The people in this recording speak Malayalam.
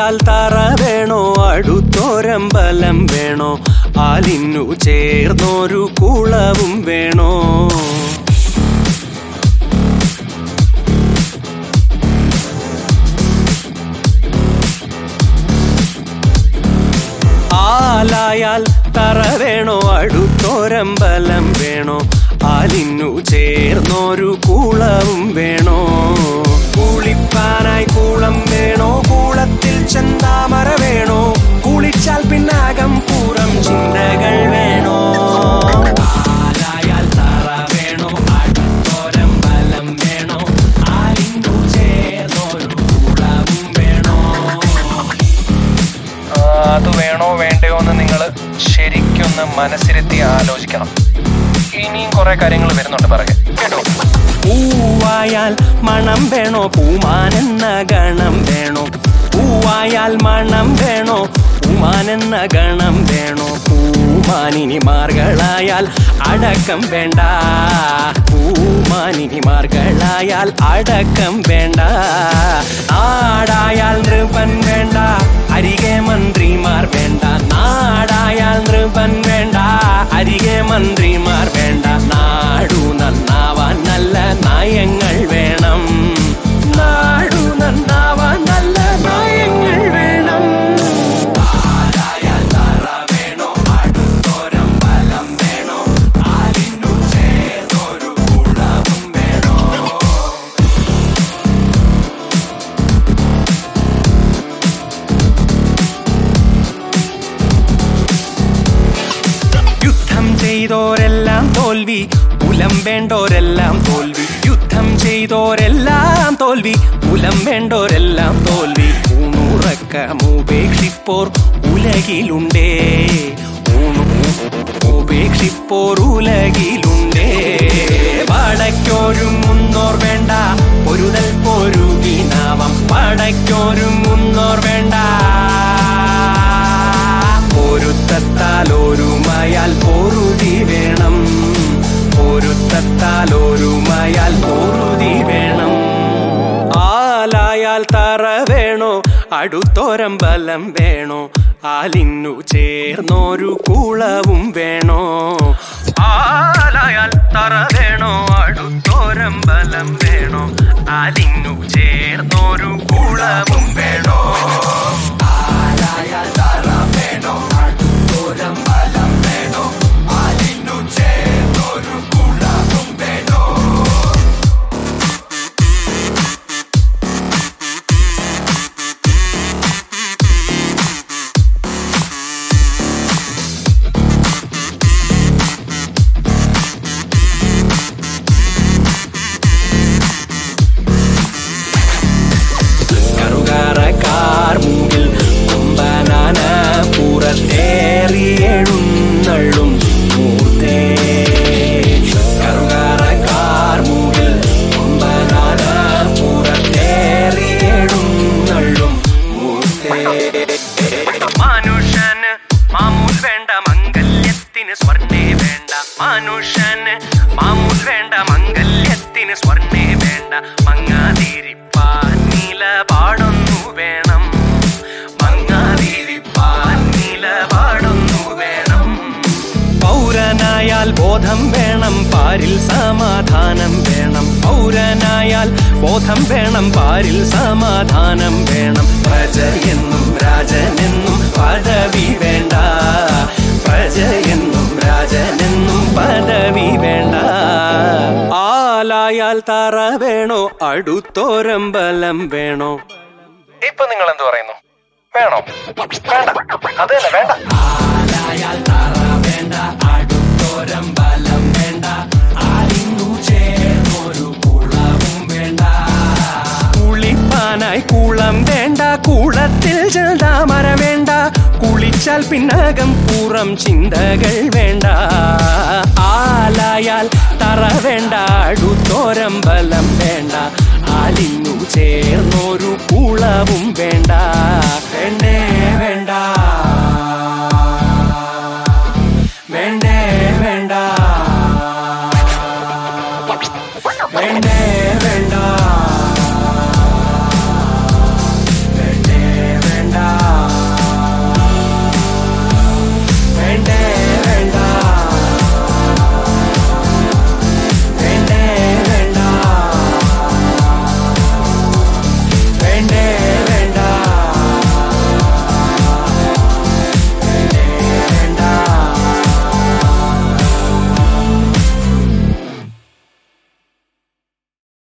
ആലായാൽ തറ വേണോ അടുത്തോരമ്പലം വേണോ ആലിന്നു ചേർന്നൊരു കുളവും വേണോ ആലായാൽ തറ വേണോ അടുത്തോരമ്പലം വേണോ ആലിന്നു ചേർന്നൊരു കുളവും വേണോ കുളിപ്പാനായി കൂളം വേണോ കൂളത്തിൽ ചെന്താമര വേണോ കുളിച്ചാൽ പിന്നാകം പൂരം ചിന്തകൾ വേണോ ആലായാൽ തറ വേണോ അടുത്തോരമ്പലം വേണോ ആലിന്നു ചേർന്നൊരു കുളവും വേണോ ആ, അത് വേണോ വേണ്ടയോ എന്ന് നിങ്ങൾ ശരിക്കൊന്ന് മനസ്സിരുത്തി ആലോചിക്കണം ഇനിയും കുറെ കാര്യങ്ങൾ വരുന്നുണ്ട് പറയാൻ കേട്ടോ പൂവായാൽ മണം വേണോ പൂമാനെന്ന ഗണം വേണോ പൂവായാൽ മണം വേണോ പൂമാനെന്ന ഗണം വേണോ പൂമാനിനിമാർകളായാൽ അടക്കം വേണ്ട പൂമാനിനിമാർകളായാൽ അടക്കം വേണ്ട നാടായാൽ നൃപൻ വേണ്ട അരികെ മന്ത്രിമാർ വേണ്ട നാടായാൽ നൃപൻ വേണ്ട അരികെ മന്ത്രിമാർ വേണ്ട നാടു നന്നാവാൻ നല്ല നയങ്ങൾ വേണം നാടു നന്നാവാൻ നല്ല നയങ്ങൾ വേണം ആരായാൽ തറ വേണോ അടുത്തോരമ്പലം വേണോ ആലിനു ചേർന്നൊരു കുളവും വേണോ യുദ്ധം ചെയ്തോരെല്ലാം തോൽവി കുലം വേണ്ടോരെല്ലാം തോൽവി യുദ്ധം ചെയ്തോരെല്ലാം തോൽവി കുലം വേണ്ടോരെല്ലാം തോൽവി ഊണുറക്കമുപേക്ഷിപ്പോർ ഉലകിലുണ്ടേ ഊണു ഉപേക്ഷിപ്പോർ ഉലകിലുണ്ടേ പടയ്ക്കൊരുങ്ങുന്നോർ വേണ്ട പൊരുതൽ പൊരുകിനാവാം പടയ്ക്കൊരുങ്ങുന്നോർ വേണ്ട പൊരുത്തത്താൽ ഒരുമയാൽ പൊറുതി വേണം പൊരുത്തത്താൽ ഒരുമയാൽ പൊറുതി വേണം ആലായാൽ തറ വേണോ അടുത്തോരമ്പലം വേണോ ആലിന്നു ചേർന്നൊരു കുളവും വേണോ ആലായാൽ തറ വേണോ അടുത്തോരമ്പലം വേണോ ആലിന്നു ചേർന്നൊരു കുളവും വേണോ ആലായാൽ തറ വേണോ അടുത്തോരമ്പലം വേണോ ആലിന്നു ചേർന്നൊരു കുളവും വേണോ കറുകാറക്കാർ മുമ്പിൽ കൊമ്പനാന പുറത്തേറിയെഴുന്നള്ളും മൂർത്തേ കറുകാറക്കാർ മുമ്പിൽ കൊമ്പനാന പുറത്തേറിയെഴുന്നള്ളും മൂർത്തേ മനുഷ്യന് മാമൂൽ വേണ്ട മംഗല്യത്തിന് സ്വർണ്ണേ വേണ്ട മനുഷ്യന് മാമൂൽ വേണ്ട മംഗല്യത്തിന് സ്വർണ്ണേ വേണ്ട മങ്ങാതിരിപ്പാൻ നിലപാടൊന്നു വേണം മങ്ങാതിരിപ്പാൻ നിലപാടൊന്നു വേണം പൗരനായാൽ ബോധം വേണം പാരിൽ സമാധാനം വേണം പൗരനായാൽ ബോധം വേണം പാരിൽ സമാധാനം വേണം പ്രജയെന്നും രാജനെന്നും പദവി വേണ്ട പ്രജയെന്നും രാജനെന്നും പദവി വേണ്ട ആലായാൽ തറ വേണോ അടുത്തോരമ്പലം വേണോ ഇപ്പൊ നിങ്ങൾ എന്ത് പറയുന്നു വേണോ വേണ്ട അത് തന്നെ വേണ്ട ആലായാൽ തറ വേണ്ട അടുത്തോരമ്പലം വേണ്ട ആലിന്നു ചേർന്നൊരു കുളവും വേണ്ട കുളിപ്പാനായി കുളം വേണ്ട കുളത്തിൽ ചെന്താമര വേണ്ട കുളിച്ചാൽ പിന്നകം പൂറം ചിന്തകൾ വേണ്ട ആലായാൽ തറ വേണ്ട അടുത്തോരമ്പലം വേണ്ട ആലിന്നു ചേർന്നൊരു കുളവും വേണ്ട വേണ്ടേ വേണ്ട